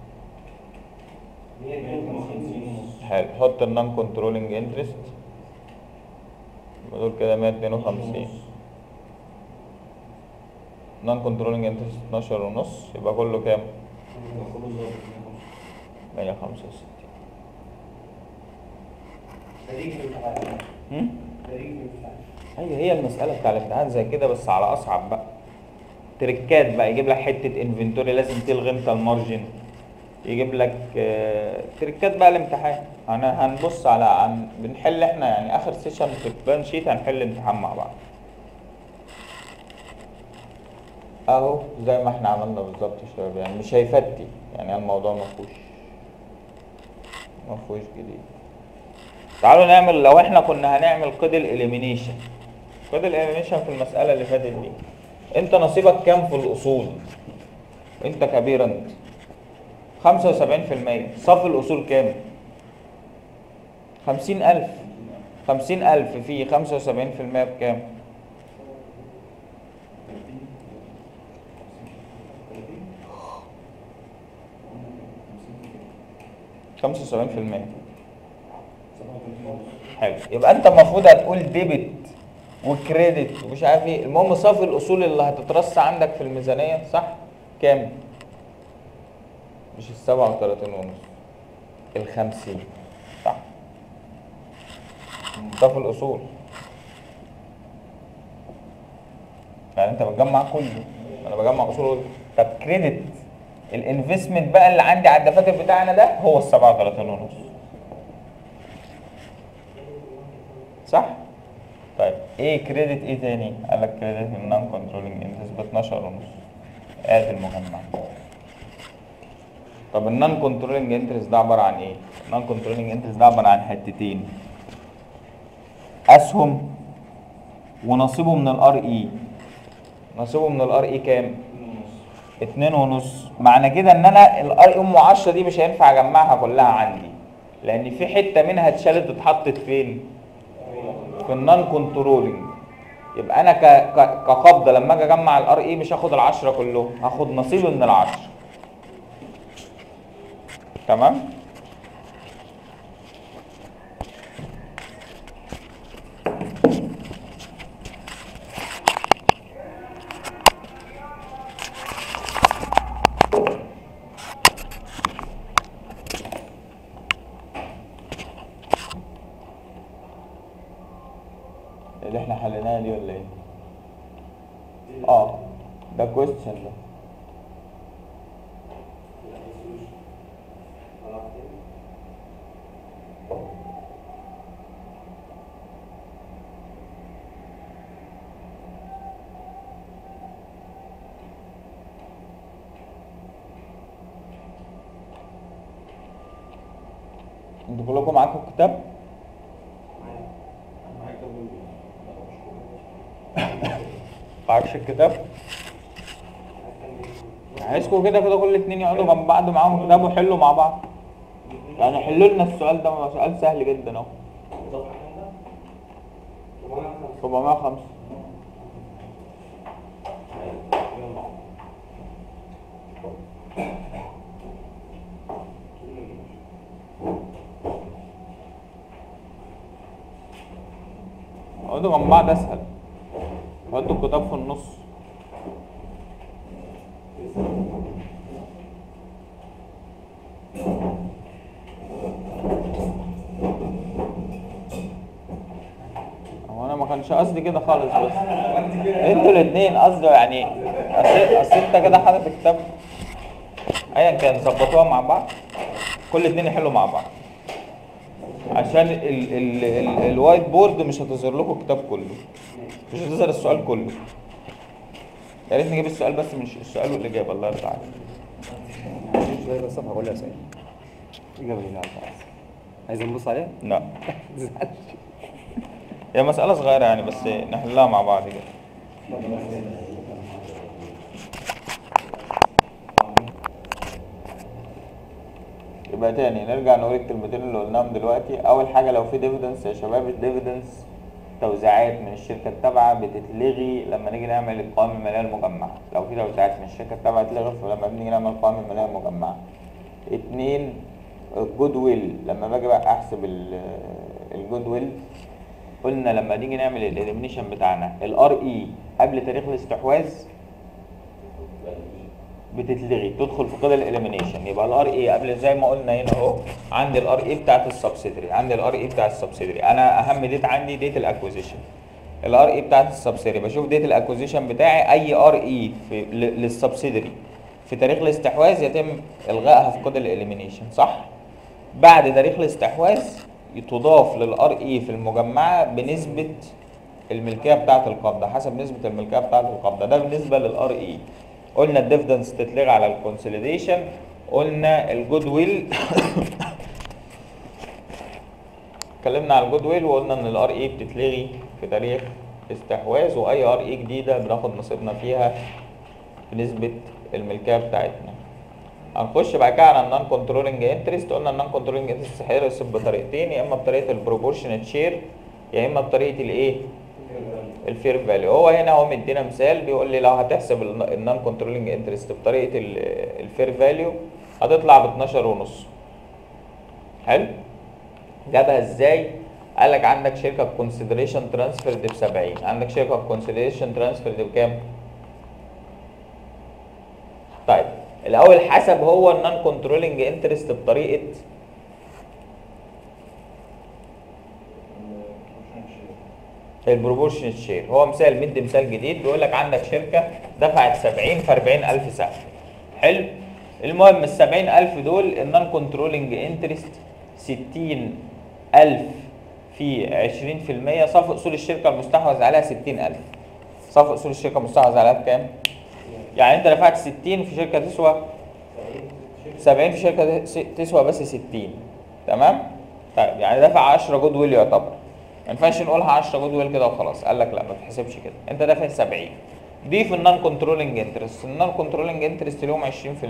Speaker 1: حلو حط النون كنترولينج انترست دول كده 152 نون كنترولينج انترست 12 ونص يبقى كله كام؟ 165 هم؟ ايوه هي المسألة بتاع الامتحان زي كده بس على أصعب بقى تريكات بقى يجيب لك حتة انفنتوري لازم تلغي انت المارجن يجيب لك آه، تريكات بقى الامتحان هن- هنبص على عن بنحل احنا يعني اخر سيشن في البلان شيت هنحل امتحان مع بعض اهو زي ما احنا عملنا بالظبط يا شباب يعني مش هيفتي يعني الموضوع ما فيهوش ما فيهوش جديد تعالوا نعمل لو احنا كنا هنعمل قيد الاليمينيشن قيد الاليمينيشن في المسألة اللي فاتت دي انت نصيبك كام في الاصول انت كبيرنت 75% صافي الاصول كام 50000 50000 في 75% بكام 75% حلو يبقى انت المفروض هتقول ديبت وكريدت ومش عارف ايه المهم صافي الاصول اللي هتترص عندك في الميزانيه صح كام مش ال 37 ونص ال 50 صح صافي الاصول يعني انت بتجمع كله انا بجمع اصول طب كريدت الانفستمنت بقى اللي عندي على الدفاتر بتاعنا ده هو ال 37 ونص صح؟ طيب ايه كريدت ايه تاني؟ قال لك كريدت النون كنترولينج انترست ب 12 ونص ادي المجمع طب النون كنترولينج انترست ده عباره عن ايه؟ النون كنترولينج انترست ده عباره عن حتتين اسهم ونصيبه من الار اي نصيبه من الار اي كام؟ اتنين ونص معنى كده ان انا الار ام 10 دي مش هينفع اجمعها كلها عندي لان في حته منها اتشالت اتحطت فين في النون كنترولنج يبقى انا ك... ك... كقبضه لما اجي اجمع الار اي مش هاخد العشرة كلهم هاخد نصيبي من العشرة تمام اللي احنا حليناها دي ولا ايه؟ اه ده كويستشن ده انتوا كلكم معاكم الكتاب؟ معكش الكتاب؟ عايزكم كده كده كل اتنين يقعدوا جنب بعض معاهم كتاب ويحلوا مع بعض يعني حلوا لنا السؤال ده هو سؤال سهل جدا اهو 405 اقعدوا جنب بعض اسهل حطوا الكتاب في النص هو انا ما كانش قصدي كده خالص بس انتوا الاثنين قصدي يعني اصل اصل انت كده حاطط الكتاب ايا كان ظبطوها مع بعض كل اتنين يحلوا مع بعض عشان ال ال ال الوايت بورد مش هتظهر لكم الكتاب كله مش هتظهر السؤال كله يا ريت نجيب السؤال بس مش السؤال والاجابه الله يرضى عليك
Speaker 3: شويه بس هقول لها سؤال اجابه دي عايز عايز نبص عليها؟
Speaker 1: لا هي مسألة صغيرة يعني بس نحلها مع بعض كده يبقى تاني نرجع نقول الكلمتين اللي قلناهم دلوقتي أول حاجة لو في ديفيدنس يا شباب الديفيدنس توزيعات من الشركة التابعة بتتلغي لما نيجي نعمل القوائم المالية المجمعة لو في توزيعات من الشركة التابعة اتلغت فلما بنيجي نعمل القوائم المالية المجمعة اتنين الجود ويل لما باجي بقى احسب ال- الجود ويل قلنا لما نيجي نعمل الاليمينيشن بتاعنا الار اي قبل تاريخ الاستحواذ بتتلغي تدخل في قيد الاليمينيشن يبقى الار اي قبل زي ما قلنا هنا اهو عندي الار اي بتاعت السبسيدري عندي الار اي بتاعت السبسيدري انا اهم ديت عندي ديت الاكوزيشن الار اي بتاعت السبسيدري بشوف ديت الاكوزيشن بتاعي اي ار اي في ل- للسبسيدري في تاريخ الاستحواذ يتم الغائها في قيد الاليمينيشن صح بعد تاريخ الاستحواذ تضاف للار اي في المجمعه بنسبه الملكيه بتاعه القبضه حسب نسبه الملكيه بتاعه القبضه ده بالنسبه للار اي قلنا الديفيدنس تتلغي على الكونسوليديشن قلنا الجود ويل اتكلمنا على الجود ويل وقلنا ان الار اي بتتلغي في تاريخ استحواذ واي ار اي جديده بناخد نصيبنا فيها بنسبه الملكيه بتاعتنا هنخش بعد كده على النون كنترولنج انترست قلنا النون كنترولنج انترست هيرسم بطريقتين يا اما بطريقه البروبورشنت شير يا اما بطريقه الايه الفير فاليو هو هنا هو مدينا مثال بيقول لي لو هتحسب النون كنترولنج انترست بطريقه الفير فاليو هتطلع ب 12 ونص حلو جابها ازاي قال لك عندك شركه كونسيدريشن ترانسفيرد ب 70 عندك شركه كونسيدريشن ترانسفيرد بكام طيب الاول حسب هو النون كنترولنج انترست بطريقه البروبورشنال شير هو مثال مدي مثال جديد بيقول لك عندك شركه دفعت 70 في 40000 سهم حلو المهم ال 70000 دول النون كنترولنج انترست 60000 في 20% صافي اصول الشركه المستحوذ عليها 60000 صافي اصول الشركه المستحوذ عليها بكام؟ يعني انت دفعت 60 في شركه تسوى 70 في شركه تسوى بس 60 تمام؟ طيب يعني دافع 10 جود ويل يعتبر ما ينفعش نقولها 10 جود ويل كده وخلاص قال لك لا ما تحسبش كده انت دافع 70 دي في النون كنترولنج انترست النون كنترولنج انترست لهم 20%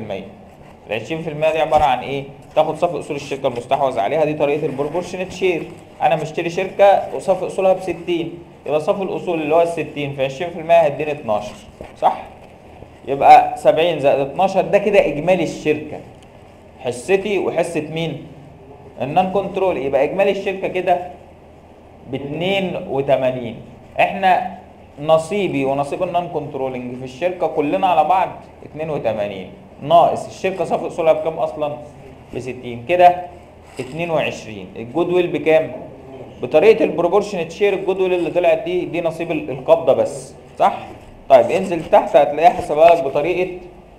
Speaker 1: ال 20% دي عباره عن ايه؟ تاخد صافي اصول الشركه المستحوذ عليها دي طريقه البروبورشنت شير انا مشتري شركه وصافي اصولها ب 60 يبقى صافي الاصول اللي هو ال 60 في 20% هيديني 12 صح؟ يبقى 70 زائد 12 ده كده اجمالي الشركه حصتي وحصه مين؟ النون كنترول يبقى اجمالي الشركه كده ب 82 احنا نصيبي ونصيب النون كنترولنج في الشركه كلنا على بعض 82 ناقص الشركه صافي اصولها بكام اصلا؟ ب 60 كده 22 الجود ويل بكام؟ بطريقه البروبورشنت شير الجود ويل اللي طلعت دي دي نصيب ال- القبضه بس صح؟ طيب انزل تحت هتلاقيها حسابها لك بطريقه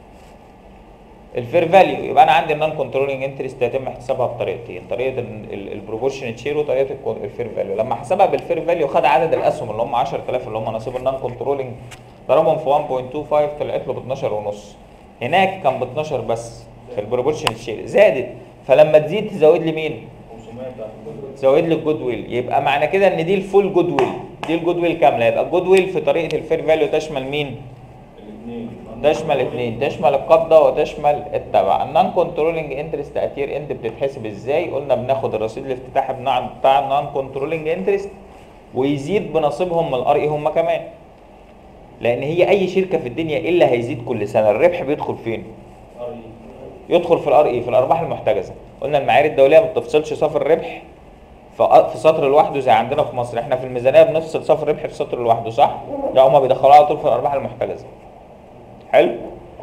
Speaker 1: الفير فاليو يبقى انا عندي النون كنترولنج انترست يتم احتسابها بطريقتين طريقه البروبورشنت شير وطريقه الفير فاليو لما حسبها بالفير فاليو خد عدد الاسهم اللي هم 10000 اللي هم نصيب النون كنترولنج ضربهم في 1.25 طلعت له ب 12 ونص هناك كان ب 12 بس في البروبورشنت شير زادت فلما تزيد تزود لي مين
Speaker 2: 500 بتاعت الجدول.
Speaker 1: زود لي الجود ويل يبقى معنى كده ان دي الفول جود ويل دي الجود ويل كامله يبقى الجود ويل في طريقه الفير فاليو تشمل مين
Speaker 2: الاثنين
Speaker 1: تشمل اثنين تشمل القبضه وتشمل التبع النون كنترولنج انترست اتير اند بتتحسب ازاي قلنا بناخد الرصيد الافتتاحي بتاع بتاع النون كنترولنج انترست ويزيد بنصيبهم من الار اي هم كمان لان هي اي شركه في الدنيا ايه اللي هيزيد كل سنه الربح بيدخل فين
Speaker 2: ار
Speaker 1: يدخل في الار اي في الارباح المحتجزه قلنا المعايير الدوليه ما بتفصلش صافي الربح في في سطر لوحده زي عندنا في مصر احنا في الميزانيه بنفصل صافي الربح في سطر لوحده صح لا هما بيدخلوها على طول في الارباح المحتجزه حلو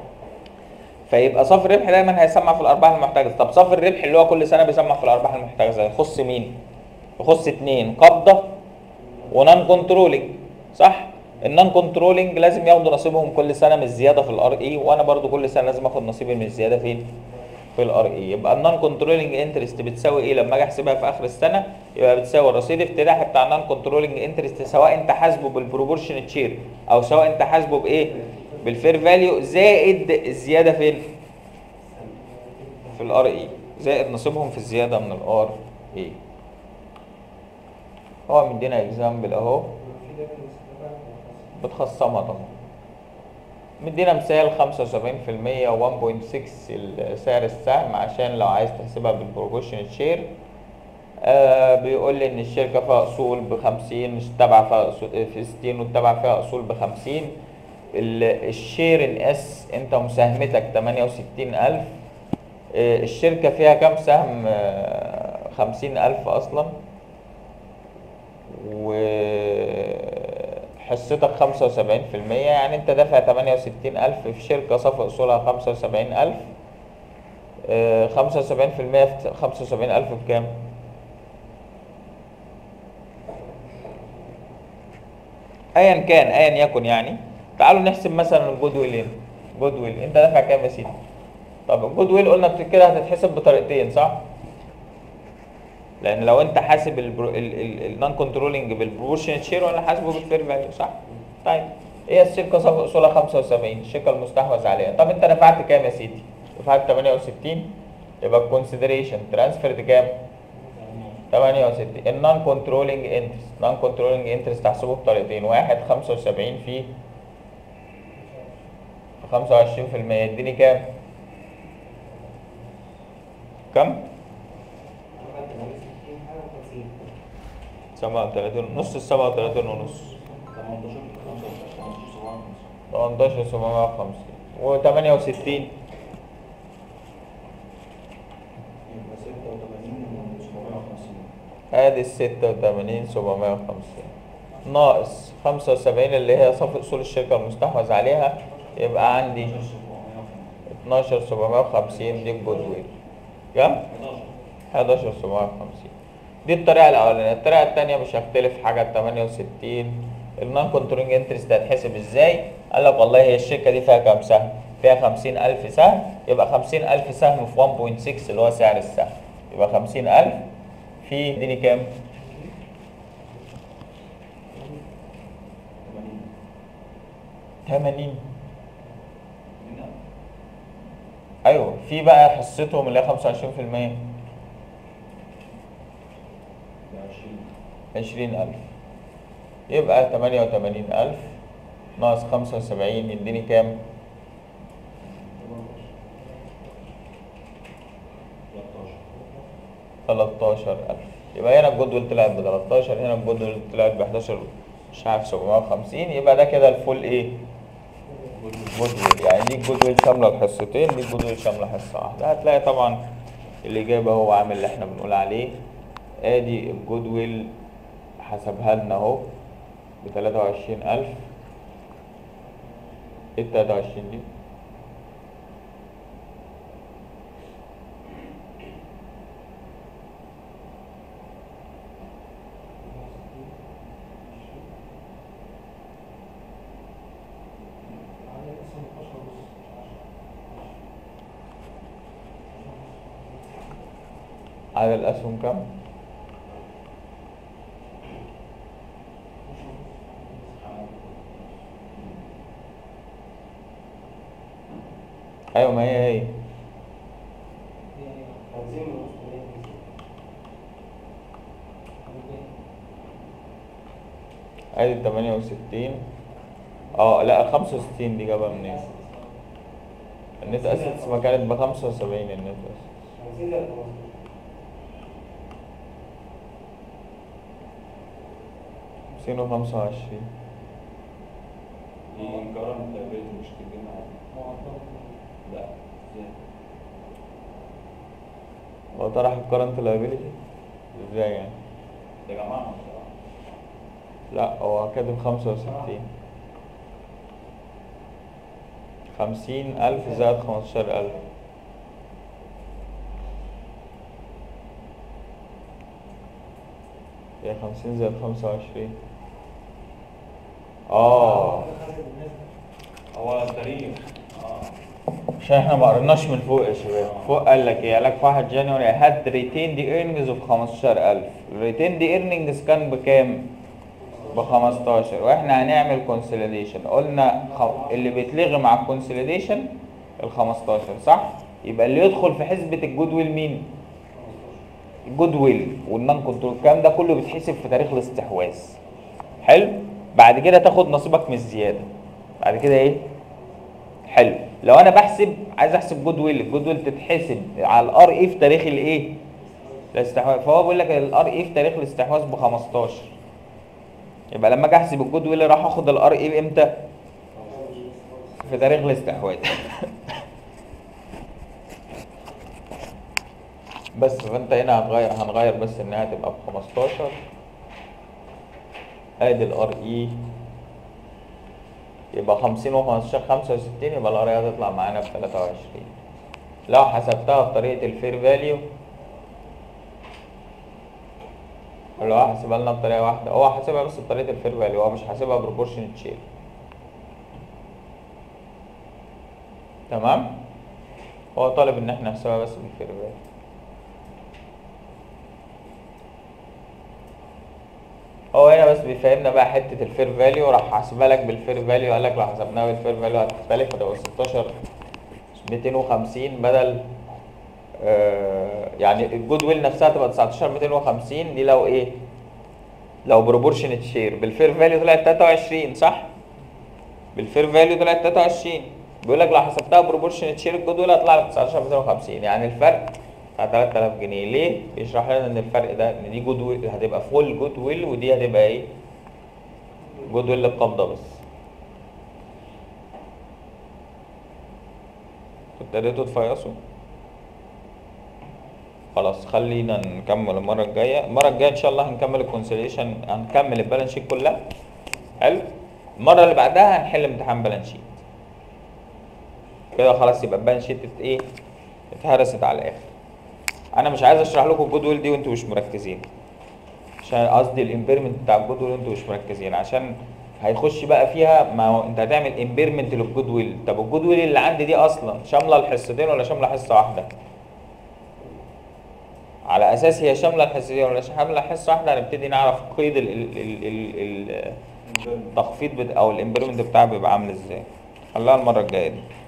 Speaker 1: فيبقى صافي الربح دايما هيسمع في الارباح المحتجزه طب صافي الربح اللي هو كل سنه بيسمع في الارباح المحتجزه يخص مين يخص اتنين قبضه ونون كنترولنج صح النون كنترولنج لازم ياخدوا نصيبهم كل سنه من الزياده في الار اي وانا برضو كل سنه لازم اخد نصيبي من الزياده فين في الار اي يبقى النون كنترولنج انترست بتساوي ايه لما اجي احسبها في اخر السنه يبقى بتساوي الرصيد الافتتاحي بتاع النون كنترولنج انترست سواء انت حاسبه بالبروبورشنت شير او سواء انت حاسبه بايه بالفير فاليو زائد الزياده فين في الار اي زائد نصيبهم في الزياده من الار اي هو مدينا اكزامبل اهو بتخصمها طبعا مدينا مثال 75% و 1.6 سعر السهم عشان لو عايز تحسبها بالبروبورشنت شير آه بيقول لي ان الشركه فيها اصول ب 50 مش تابعه فيها اصول في 60 والتابعه فيها اصول ب 50 ال- الشير ان اس انت مساهمتك 68000 آه الشركه فيها كام سهم آه 50000 اصلا وحصتك 75% يعني انت دافع 68000 في شركة صافي اصولها 75000 آه، 75% في 75000 بكام؟ ايا كان ايا يكن يعني تعالوا نحسب مثلا الجود ويل هنا جود ويل انت دافع كام يا سيدي؟ طب الجود ويل قلنا بت- كده هتتحسب بطريقتين صح؟ لان لو انت حاسب النون كنترولنج بالبروبورشنت شير ولا حاسبه بالفير فاليو صح؟ طيب هي الشركه صافي اصولها 75 الشركه المستحوذ عليها طب انت دفعت كام يا سيدي؟ دفعت 68 يبقى الكونسيدريشن ترانسفيرد كام؟ 68 النون كنترولنج انترست نون كنترولنج انترست تحسبه بطريقتين واحد 75 في 25% يديني كام؟ كم؟ 37 نص ال 37 ونص
Speaker 2: 18 15
Speaker 1: 18 750 و 68
Speaker 2: يبقى 86 750
Speaker 1: ادي ال 86 750 ناقص 75 اللي هي صافي اصول الشركه المستحوذ عليها يبقى عندي 12 750 دي الجود ويل كام؟ 11 750 دي الطريقه الاولانيه الطريقه الثانيه مش هختلف حاجه ال 68 النون كنترولنج انترست هتحسب ازاي قال لك والله هي الشركه دي فيها كام سهم فيها 50000 سهم يبقى 50000 سهم في 1.6 اللي هو سعر السهم يبقى 50000 في اديني كام 80 ايوه في بقى حصتهم اللي هي 25%
Speaker 2: 20
Speaker 1: عشرين ألف يبقى تمانية وتمانين ألف ناقص خمسة وسبعين يديني كام؟ 13000 يبقى هنا الجدول طلعت ب 13 هنا الجدول طلعت ب 11 مش عارف 750 يبقى ده كده الفول ايه؟ جدول يعني دي الجدول شامله الحصتين دي الجدول شامله حصه واحده هتلاقي طبعا الاجابه هو عامل اللي احنا بنقول عليه ادي الجدول حسبها لنا اهو ب 23000 ايه ال 23 دي؟ عدد الأسهم كم؟ أيوة ما هي هي
Speaker 3: خمسين ونص
Speaker 1: ادي التمانية وستين اه لا الخمسة وستين دي جابها منين؟ النت اسيتس ما كانت بخمسة وسبعين النت اسيتس
Speaker 3: خمسين زائد خمستاشر
Speaker 1: خمسين وخمسة وعشرين
Speaker 2: دي انكرم تقريبا مش تجمع لا ازاي؟
Speaker 1: هو طرح الكرنت liability ازاي يعني؟
Speaker 2: ده جماعة بصراحة
Speaker 1: لا هو كاتب خمسة وستين خمسين ألف زائد خمستاشر ألف هي خمسين زائد خمسة وعشرين اه
Speaker 2: هو تاريخ اه
Speaker 1: عشان احنا ما قريناش من فوق يا شباب فوق قال لك ايه قال لك في 1 جانوري هاد ريتين دي ايرنجز اوف 15000 الريتين دي ايرنجز كان بكام ب 15 واحنا هنعمل كونسوليديشن قلنا خ... اللي بيتلغي مع الكونسوليديشن ال 15 صح يبقى اللي يدخل في حسبة الجود ويل مين الجود ويل والنون كنترول الكلام ده كله بيتحسب في تاريخ الاستحواذ حلو بعد كده تاخد نصيبك من الزياده بعد كده ايه حلو لو انا بحسب عايز احسب جود ويل الجود ويل تتحسب على الار اي في تاريخ الايه الاستحواذ فهو بيقول لك الار اي في تاريخ الاستحواذ ب 15 يبقى لما اجي احسب الجود ويل راح اخد الار اي امتى في تاريخ الاستحواذ بس فانت هنا هتغير هنغير بس انها تبقى ب 15 ادي الار اي يبقى 50 و 15 65 يبقى الار اي هتطلع معانا ب 23 لو حسبتها بطريقه الفير فاليو لو هو حاسبها لنا بطريقه واحده هو حاسبها بس بطريقه الفير فاليو هو مش حاسبها بروبورشنت شير تمام هو طالب ان احنا نحسبها بس بالفير فاليو هو هنا بس بيفهمنا بقى حته الفير فاليو راح حاسبها لك بالفير فاليو قال لك لو حسبناها بالفير فاليو هتختلف هتبقى 16 250 بدل آه يعني الجود ويل نفسها تبقى 19 250 دي لو ايه لو بروبورشنت شير بالفير فاليو طلعت 23 صح بالفير فاليو طلعت 23 بيقول لك لو حسبتها بروبورشنت شير الجود ويل هتطلع لك 19 250 يعني الفرق بتاع 3000 جنيه ليه بيشرح لنا ان الفرق ده ان دي جود ويل هتبقى فول جود ويل ودي هتبقى ايه جود ويل القبضه بس كنت قريتوا تفيصوا خلاص خلينا نكمل المره الجايه المره الجايه ان شاء الله هنكمل الكونسيليشن هنكمل البالانس شيت كلها حلو المره اللي بعدها هنحل امتحان بالانس شيت كده خلاص يبقى البالانس شيت ات- ايه اتهرست على الاخر انا مش عايز اشرح لكم الجود ويل دي وانتوا مش مركزين عشان قصدي الامبيرمنت بتاع الجود ويل وانتوا مش مركزين عشان هيخش بقى فيها ما هو انت هتعمل امبيرمنت للجود ويل طب الجود ويل اللي عندي دي اصلا شامله الحصتين ولا شامله حصه واحده على اساس هي شامله الحصتين ولا شامله حصه واحده هنبتدي نعرف قيد ال ال ال ال ال التخفيض بت- او الامبيرمنت بتاعها بيبقى عامل ازاي خليها المره الجايه دي